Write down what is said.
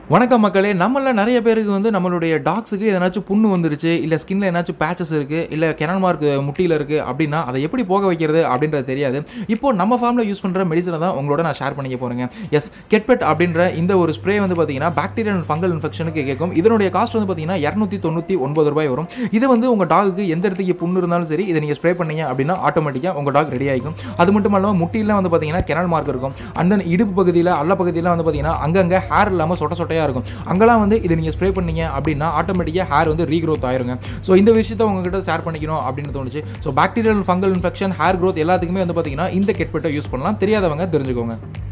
வணக்கம் மக்களே நம்மள நிறைய பேருக்கு வந்து நம்மளுடைய டாக்ஸுக்கு எதனாச்சும் புண்ணு வந்துருச்சு இல்லை ஸ்கின்ல ஏதாச்சும் பேச்சஸ் இருக்குது இல்லை கெனல் மார்க் முட்டியில் இருக்குது அப்படின்னா அதை எப்படி போக வைக்கிறது அப்படின்றது தெரியாது இப்போ நம்ம ஃபார்மில் யூஸ் பண்ணுற மெடிசனை தான் உங்களோட நான் ஷேர் பண்ணிக்க போகிறேங்க எஸ் கெட்பெட் அப்படின்ற இந்த ஒரு ஸ்ப்ரே வந்து பார்த்தீங்கன்னா பாக்டீரியல் அண்ட் ஃபங்கல் இன்ஃபெக்ஷனுக்கு கேட்கும் இதனுடைய காஸ்ட் வந்து பார்த்தீங்கன்னா இரநூத்தி தொண்ணூற்றி ஒன்பது ரூபாய் வரும் இது வந்து உங்கள் டாகுக்கு எந்த இடத்துக்கு புண்ணு இருந்தாலும் சரி இதை நீங்கள் ஸ்ப்ரே பண்ணீங்க அப்படின்னா ஆட்டோமேட்டிக்காக உங்கள் டாக் ரெடி ஆகிக்கும் அது மட்டும் இல்லாமல் முட்டியில் வந்து பார்த்தீங்கன்னா கெனல் மார்க் இருக்கும் அந்த இடுப்பு பகுதியில் அல்ல பகுதியில் வந்து பார்த்தீங்கன்னா அங்கங்கே ஹேர் இல்லாமல் சொட்ட சொட்டையாக இருக்கும் அங்கெல்லாம் வந்து இதை நீங்கள் ஸ்ப்ரே பண்ணீங்க அப்படின்னா ஆட்டோமேட்டிக்காக ஹேர் வந்து ரீக்ரோத் ஆயிருங்க ஸோ இந்த விஷயத்தை உங்ககிட்ட ஷேர் பண்ணிக்கணும் அப்படின்னு தோணுச்சு so bacterial fungal infection hair growth எல்லாத்துக்குமே வந்து பார்த்தீங்கன்னா இந்த கெட்பெட்டை யூஸ் பண்ணலாம் தெரியாதவங்க தெரிஞ்சுக்கோங்க